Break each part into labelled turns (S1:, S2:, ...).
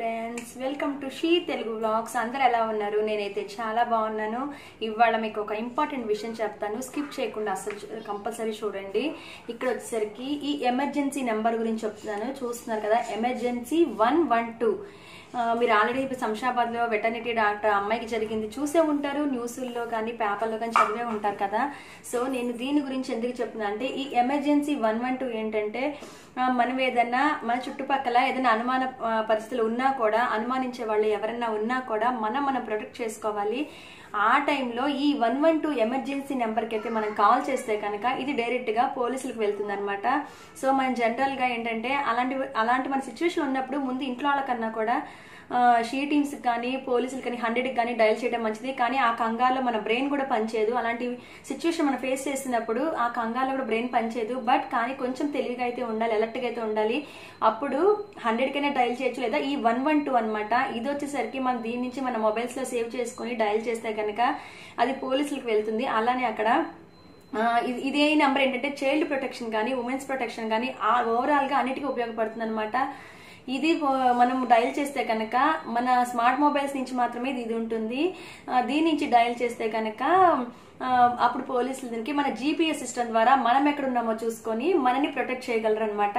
S1: friends welcome to she Telugu vlogs అందరు ఎలా ఉన్నారు నేనైతే చాలా బాగున్నాను ఇవాళ మీకు ఒక ఇంపార్టెంట్ విషయం చెప్తాను స్కిప్ చేయకుండా అసలు కంపల్సరీ చూడండి ఇక్కడ వచ్చేసరికి ఈ ఎమర్జెన్సీ నెంబర్ గురించి చెప్తున్నాను చూస్తున్నారు కదా ఎమర్జెన్సీ వన్ వన్ టూ మీరు ఆల్రెడీ ఇప్పుడు శంషాబాద్ లో వెటర్నిటీ డాక్టర్ అమ్మాయికి జరిగింది చూసే ఉంటారు న్యూస్ల్లో కానీ పేపర్లో కానీ చదివే ఉంటారు కదా సో నేను దీని గురించి ఎందుకు చెప్తున్నా అంటే ఈ ఎమర్జెన్సీ వన్ వన్ టూ ఏంటంటే ఆ, మనం ఏదన్నా మన చుట్టుపక్కల ఏదైనా అనుమాన ఆ, పరిస్థితులు ఉన్నా కూడా అనుమానించే వాళ్ళు ఎవరైనా ఉన్నా కూడా మనం మనం ప్రొటెక్ట్ చేసుకోవాలి ఆ టైంలో ఈ వన్ వన్ టూ ఎమర్జెన్సీ నెంబర్కి అయితే మనం కాల్ చేస్తే కనుక ఇది డైరెక్ట్గా పోలీసులకు వెళ్తుంది అనమాట సో మనం జనరల్గా ఏంటంటే అలాంటి అలాంటి మన సిచ్యువేషన్ ఉన్నప్పుడు ముందు ఇంట్లో వాళ్ళకన్నా కూడా షీ టీమ్స్ కానీ పోలీసులు కానీ హండ్రెడ్కి కానీ డయల్ చేయడం మంచిది కానీ ఆ కంగాల్లో మన బ్రెయిన్ కూడా పనిచేయదు అలాంటి సిచ్యువేషన్ మనం ఫేస్ చేసినప్పుడు ఆ కంగాల్లో కూడా బ్రెయిన్ పనిచేయదు బట్ కానీ కొంచెం తెలివిగా అయితే ఉండాలి అలర్ట్గా అయితే ఉండాలి అప్పుడు హండ్రెడ్కైనా డయల్ చేయొచ్చు లేదా ఈ వన్ వన్ టూ అనమాట ఇది వచ్చేసరికి మనం దీని నుంచి మన మొబైల్స్లో సేవ్ చేసుకొని డయల్ చేస్తే కనుక అది పోలీసులకు వెళ్తుంది అలానే అక్కడ ఆ, ఇది- ఇదే నెంబర్ ఏంటంటే చైల్డ్ ప్రొటెక్షన్ కానీ ఉమెన్స్ ప్రొటెక్షన్ కానీ ఆ ఓవరాల్ గా అన్నిటికీ ఉపయోగపడుతుంది అనమాట ఇది ఓ- మనం డయల్ చేస్తే కనుక మన స్మార్ట్ మొబైల్స్ నుంచి మాత్రమే ఇది ఇది ఉంటుంది ఆ, దీని నుంచి డయల్ చేస్తే కనుక ఆ, అప్పుడు పోలీసులు దీనికి మన జీపీఎస్ సిస్టమ్ ద్వారా మనం ఎక్కడ ఉన్నామో చూసుకొని మనని ప్రొటెక్ట్ చేయగలరు అనమాట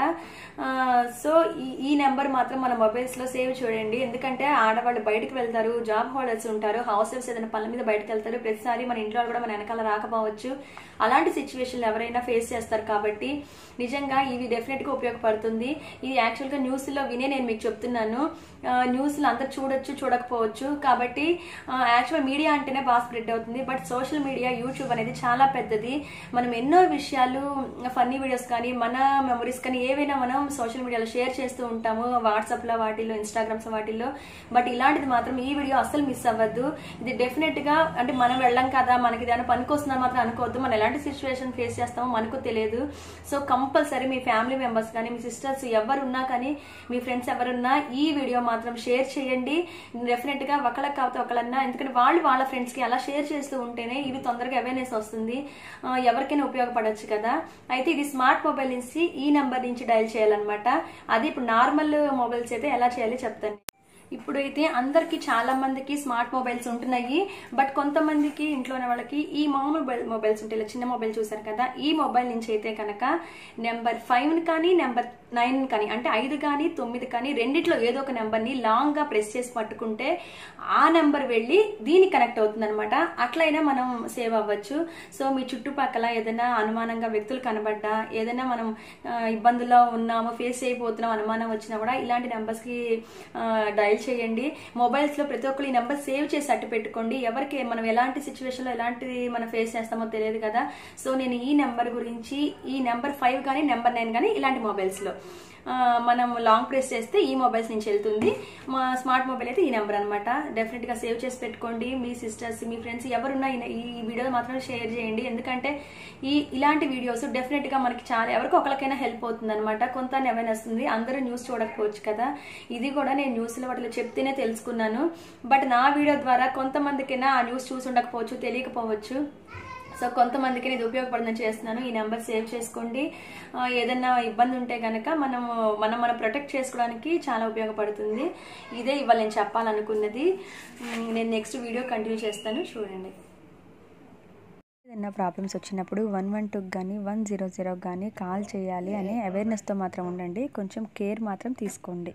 S1: సో ఈ ఈ నెంబర్ మాత్రం మన మొబైల్స్ లో సేవ్ చూడండి ఎందుకంటే ఆడవాళ్ళు బయటకు వెళ్తారు జాబ్ హోల్డర్స్ ఉంటారు హౌస్ వైఫ్స్ ఏదైనా పనుల మీద బయటకు వెళ్తారు ప్రతిసారి మన ఇంట్లో వాళ్ళు కూడా మన వెనకాల రాకపోవచ్చు అలాంటి సిచ్యువేషన్లు ఎవరైనా ఫేస్ చేస్తారు కాబట్టి నిజంగా ఇది డెఫినెట్ గా ఉపయోగపడుతుంది ఇది యాక్చువల్ గా న్యూస్ లో వినే నేను మీకు చెప్తున్నాను న్యూస్ లో అందరు చూడొచ్చు చూడకపోవచ్చు కాబట్టి యాక్చువల్ మీడియా అంటేనే బాగా స్ప్రెడ్ అవుతుంది బట్ సోషల్ మీడియా యూట్యూబ్ అనేది చాలా పెద్దది మనం ఎన్నో విషయాలు ఫన్నీ వీడియోస్ కానీ మన మెమరీస్ కానీ ఏవైనా మనం సోషల్ మీడియాలో షేర్ చేస్తూ ఉంటాము వాట్సాప్ లో వాటిల్లో ఇన్స్టాగ్రామ్స్ వాటిల్లో బట్ ఇలాంటిది మాత్రం ఈ వీడియో అస్సలు మిస్ అవ్వద్దు ఇది డెఫినెట్ గా అంటే మనం వెళ్ళం కదా మనకి ఏదైనా పనికొస్తుందని మాత్రం అనుకోవద్దు మనం ఎలాంటి సిచ్యువేషన్ ఫేస్ చేస్తామో మనకు తెలియదు సో కంపల్సరీ మీ ఫ్యామిలీ మెంబర్స్ కానీ మీ సిస్టర్స్ ఎవరున్నా కానీ మీ ఫ్రెండ్స్ ఎవరున్నా ఈ వీడియో మాత్రం షేర్ చేయండి డెఫినెట్ గా ఒకళ్ళకి కాకపోతే ఒకళ్ళన్నా ఎందుకంటే వాళ్ళు వాళ్ళ ఫ్రెండ్స్ కి అలా షేర్ చేస్తూ ఉంటేనే ఇది తొందరగా అవేర్నెస్ వస్తుంది ఆ, ఎవరికైనా ఉపయోగపడొచ్చు కదా అయితే ఇది స్మార్ట్ మొబైల్ నుంచి ఈ నెంబర్ నుంచి డయల్ చేయాలన్నమాట అది ఇప్పుడు నార్మల్ మొబైల్స్ అయితే ఎలా చేయాలి చెప్తాను ఇప్పుడైతే అందరికి చాలా మందికి స్మార్ట్ మొబైల్స్ ఉంటున్నాయి బట్ కొంతమందికి ఇంట్లో ఉన్న వాళ్ళకి ఈ మామూలు మొబైల్ మొబైల్స్ ఉంటాయి ఇలా చిన్న మొబైల్ చూసారు కదా ఈ మొబైల్ నుంచి అయితే కనుక నెంబర్ ఫైవ్ కానీ నెంబర్ నైన్ కానీ అంటే ఐదు కానీ తొమ్మిది కానీ రెండిట్లో ఏదో ఒక నెంబర్ని లాంగ్ గా ప్రెస్ చేసి పట్టుకుంటే ఆ నెంబర్ వెళ్ళి దీనికి కనెక్ట్ అవుతుంది అనమాట అట్లయినా మనం సేవ్ అవ్వచ్చు సో మీ చుట్టుపక్కల ఏదైనా అనుమానంగా వ్యక్తులు కనబడ్డా ఏదైనా మనం ఆ, ఇబ్బందుల్లో ఉన్నాము ఫేస్ చేయబోతున్నాం అనుమానం వచ్చినా కూడా ఇలాంటి నెంబర్స్ కి డయల్ చేయండి మొబైల్స్ లో ప్రతి ఒక్కరు ఈ నెంబర్ సేవ్ చేసి అట్టు పెట్టుకోండి ఎవరికి మనం ఎలాంటి సిచ్యువేషన్ లో ఎలాంటిది మనం ఫేస్ చేస్తామో తెలియదు కదా సో నేను ఈ నెంబర్ గురించి ఈ నెంబర్ ఫైవ్ కానీ నెంబర్ నైన్ కానీ ఇలాంటి మొబైల్స్ లో ఆ, మనం లాంగ్ ప్రెస్ చేస్తే ఈ మొబైల్స్ నుంచి వెళ్తుంది మా స్మార్ట్ మొబైల్ అయితే ఈ నెంబర్ అనమాట డెఫినెట్ గా సేవ్ చేసి పెట్టుకోండి మీ సిస్టర్స్ మీ ఫ్రెండ్స్ ఎవరున్నా ఈ- ఈ వీడియో మాత్రం షేర్ చేయండి ఎందుకంటే ఈ ఇలాంటి వీడియోస్ డెఫినెట్ గా మనకి చాలా ఎవరికి ఒకరికైనా హెల్ప్ అవుతుంది అనమాట కొంత అవేర్నెస్ వస్తుంది అందరూ న్యూస్ చూడకపోవచ్చు కదా ఇది కూడా నేను న్యూస్ లో వాటిలో చెప్తేనే తెలుసుకున్నాను బట్ నా వీడియో ద్వారా కొంతమందికైనా ఆ న్యూస్ చూసి ఉండకపోవచ్చు తెలియకపోవచ్చు సో కొంతమందికి ఇది ఉపయోగపడుతుందని చేస్తున్నాను ఈ నెంబర్ సేవ్ చేసుకోండి ఆ, ఏదైనా ఇబ్బంది ఉంటే గనక మనం మనం మనం ప్రొటెక్ట్ చేసుకోవడానికి చాలా ఉపయోగపడుతుంది ఇదే ఇవాళ నేను చెప్పాలనుకున్నది ఉమ్, నేను నెక్స్ట్ వీడియో కంటిన్యూ చేస్తాను చూడండి
S2: ఏదైనా ప్రాబ్లమ్స్ వచ్చినప్పుడు వన్ వన్ టూకి కానీ వన్ జీరో జీరోకి కానీ కాల్ చేయాలి అనే అవేర్నెస్తో మాత్రం ఉండండి కొంచెం కేర్ మాత్రం తీసుకోండి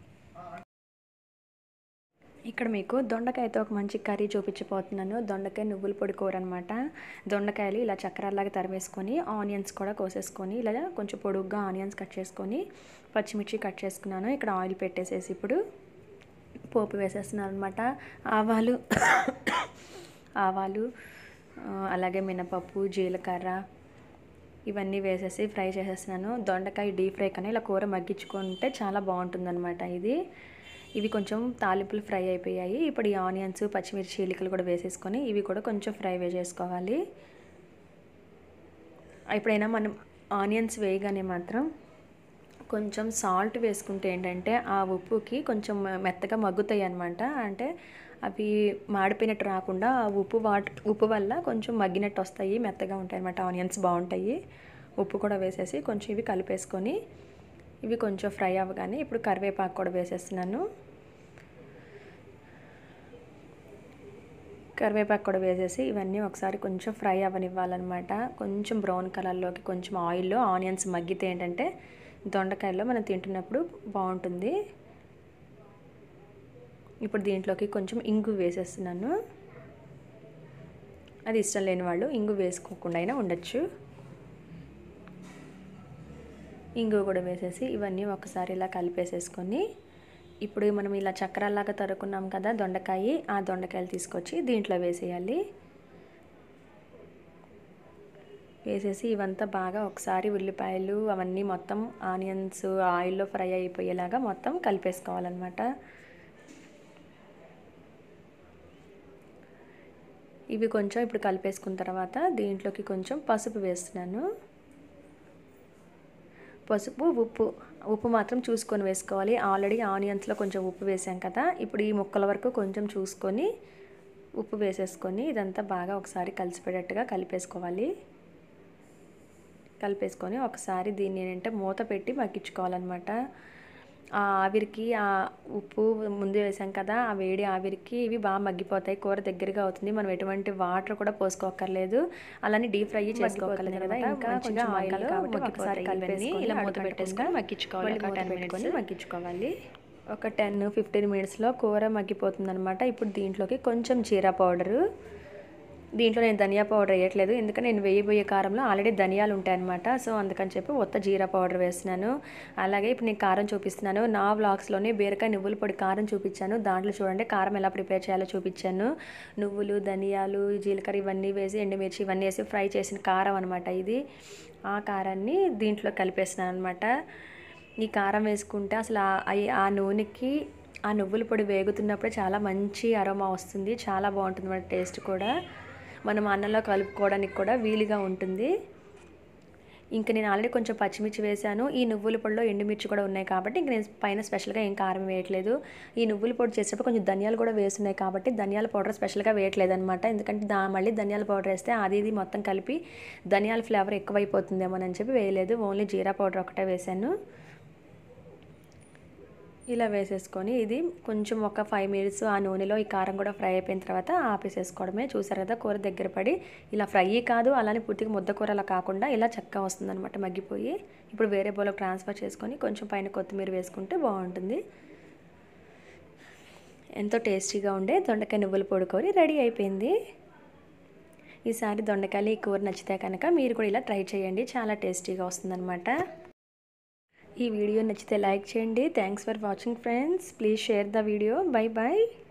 S2: ఇక్కడ మీకు దొండకాయతో ఒక మంచి కర్రీ చూపించిపోతున్నాను దొండకాయ నువ్వుల పొడి కూర అనమాట దొండకాయలు ఇలా చక్రాల్లాగా తరివేసుకొని ఆనియన్స్ కూడా కోసేసుకొని ఇలా కొంచెం పొడుగ్గా ఆనియన్స్ కట్ చేసుకొని పచ్చిమిర్చి కట్ చేసుకున్నాను ఇక్కడ ఆయిల్ పెట్టేసేసి ఇప్పుడు పోపు వేసేస్తున్నాను అనమాట ఆవాలు ఆవాలు ఆ, అలాగే మినపప్పు జీలకర్ర ఇవన్నీ వేసేసి ఫ్రై చేసేస్తున్నాను దొండకాయ డీప్ ఫ్రై కానీ ఇలా కూర మగ్గించుకుంటే చాలా బాగుంటుందన్నమాట ఇది ఇవి కొంచెం తాలింపులు ఫ్రై అయిపోయాయి ఇప్పుడు ఈ ఆనియన్స్ పచ్చిమిర్చి చీలికలు కూడా వేసేసుకొని ఇవి కూడా కొంచెం ఫ్రై వేసేసుకోవాలి ఎప్పుడైనా మనం ఆనియన్స్ వేయగానే మాత్రం కొంచెం సాల్ట్ వేసుకుంటే ఏంటంటే ఆ ఉప్పుకి కొంచెం మెత్తగా మగ్గుతాయి అనమాట అంటే అవి మాడిపోయినట్టు రాకుండా ఆ ఉప్పు వాట్ ఉప్పు వల్ల కొంచెం మగ్గినట్టు వస్తాయి మెత్తగా ఉంటాయి అనమాట ఆనియన్స్ బాగుంటాయి ఉప్పు కూడా వేసేసి కొంచెం ఇవి కలిపేసుకొని ఇవి కొంచెం ఫ్రై అవ్వగానే ఇప్పుడు కరివేపాకు కూడా వేసేస్తున్నాను కరివేపాకు కూడా వేసేసి ఇవన్నీ ఒకసారి కొంచెం ఫ్రై అవ్వనివ్వాలన్నమాట కొంచెం బ్రౌన్ కలర్లోకి కొంచెం ఆయిల్లో ఆనియన్స్ మగ్గితే ఏంటంటే దొండకాయల్లో మనం తింటున్నప్పుడు బాగుంటుంది ఇప్పుడు దీంట్లోకి కొంచెం ఇంగు వేసేస్తున్నాను అది ఇష్టం లేని వాళ్ళు ఇంగు వేసుకోకుండా అయినా ఉండొచ్చు ఇంగు కూడా వేసేసి ఇవన్నీ ఒకసారి ఇలా కలిపేసేసుకొని ఇప్పుడు మనం ఇలా చక్రాల్లాగా తరుకున్నాం కదా దొండకాయ ఆ దొండకాయలు తీసుకొచ్చి దీంట్లో వేసేయాలి వేసేసి ఇవంతా బాగా ఒకసారి ఉల్లిపాయలు అవన్నీ మొత్తం ఆనియన్స్ ఆయిల్లో ఫ్రై అయిపోయేలాగా మొత్తం కలిపేసుకోవాలన్నమాట ఇవి కొంచెం ఇప్పుడు కలిపేసుకున్న తర్వాత దీంట్లోకి కొంచెం పసుపు వేస్తున్నాను పసుపు ఉప్పు ఉప్పు మాత్రం చూసుకొని వేసుకోవాలి ఆల్రెడీ ఆనియన్స్లో కొంచెం ఉప్పు వేసాం కదా ఇప్పుడు ఈ ముక్కల వరకు కొంచెం చూసుకొని ఉప్పు వేసేసుకొని ఇదంతా బాగా ఒకసారి కలిసిపోయేటట్టుగా కలిపేసుకోవాలి కలిపేసుకొని ఒకసారి దీన్ని ఏంటంటే మూత పెట్టి మగ్గించుకోవాలన్నమాట ఆ ఆవిరికి ఆ ఉప్పు ముందు వేసాం కదా ఆ వేడి ఆవిరికి ఇవి బాగా మగ్గిపోతాయి కూర దగ్గరగా అవుతుంది మనం ఎటువంటి వాటర్ కూడా పోసుకోక్కర్లేదు అలానే డీప్ ఫ్రై చేసుకోగలం కదా ఇంకా కొంచెం ఆయిల్ కాబట్టి ఒకసారి కలిపేసి ఇలా మూత పెట్టేసుకొని మగ్గించుకోవాలి ఒక టెన్ మినిట్స్ మగ్గించుకోవాలి ఒక టెన్ ఫిఫ్టీన్ మినిట్స్లో కూర మగ్గిపోతుంది అనమాట ఇప్పుడు దీంట్లోకి కొంచెం జీరా పౌడరు దీంట్లో నేను ధనియా పౌడర్ వేయట్లేదు ఎందుకంటే నేను వేయబోయే కారంలో ఆల్రెడీ ధనియాలు ఉంటాయన్నమాట సో అందుకని చెప్పి ఉత్త జీరా పౌడర్ వేస్తున్నాను అలాగే ఇప్పుడు నేను కారం చూపిస్తున్నాను నా వ్లాగ్స్లోనే బీరకాయ నువ్వుల పొడి కారం చూపించాను దాంట్లో చూడండి కారం ఎలా ప్రిపేర్ చేయాలో చూపించాను నువ్వులు ధనియాలు జీలకర్ర ఇవన్నీ వేసి ఎండుమిర్చి ఇవన్నీ వేసి ఫ్రై చేసిన కారం అనమాట ఇది ఆ కారాన్ని దీంట్లో కలిపేస్తున్నాను అనమాట ఈ కారం వేసుకుంటే అసలు ఆ నూనెకి ఆ నువ్వుల పొడి వేగుతున్నప్పుడే చాలా మంచి అరోమా వస్తుంది చాలా బాగుంటుంది మన టేస్ట్ కూడా మనం అన్నంలో కలుపుకోవడానికి కూడా వీలుగా ఉంటుంది ఇంకా నేను ఆల్రెడీ కొంచెం పచ్చిమిర్చి వేశాను ఈ నువ్వుల పొడిలో ఎండుమిర్చి కూడా ఉన్నాయి కాబట్టి ఇంక నేను పైన స్పెషల్గా ఏం కారం వేయట్లేదు ఈ నువ్వుల పొడి చేసేటప్పుడు కొంచెం ధనియాలు కూడా వేస్తున్నాయి కాబట్టి ధనియాల పౌడర్ స్పెషల్గా వేయట్లేదు అనమాట ఎందుకంటే దా మళ్ళీ ధనియాల పౌడర్ వేస్తే అది ఇది మొత్తం కలిపి ధనియాల ఫ్లేవర్ ఎక్కువైపోతుందేమోనని చెప్పి వేయలేదు ఓన్లీ జీరా పౌడర్ ఒకటే వేశాను ఇలా వేసేసుకొని ఇది కొంచెం ఒక ఫైవ్ మినిట్స్ ఆ నూనెలో ఈ కారం కూడా ఫ్రై అయిపోయిన తర్వాత ఆపేసేసుకోవడమే చూసారు కదా కూర దగ్గర పడి ఇలా ఫ్రై కాదు అలానే పూర్తిగా ముద్ద కూర అలా కాకుండా ఇలా చక్కగా వస్తుందన్నమాట మగ్గిపోయి ఇప్పుడు వేరే బౌల్కి ట్రాన్స్ఫర్ చేసుకొని కొంచెం పైన కొత్తిమీర వేసుకుంటే బాగుంటుంది ఎంతో టేస్టీగా ఉండే దొండకాయ నువ్వుల పొడి కూర రెడీ అయిపోయింది ఈసారి దొండకాయలు ఈ కూర నచ్చితే కనుక మీరు కూడా ఇలా ట్రై చేయండి చాలా టేస్టీగా వస్తుందన్నమాట ఈ వీడియో నచ్చితే లైక్ చేయండి thanks for watching friends please share the video bye bye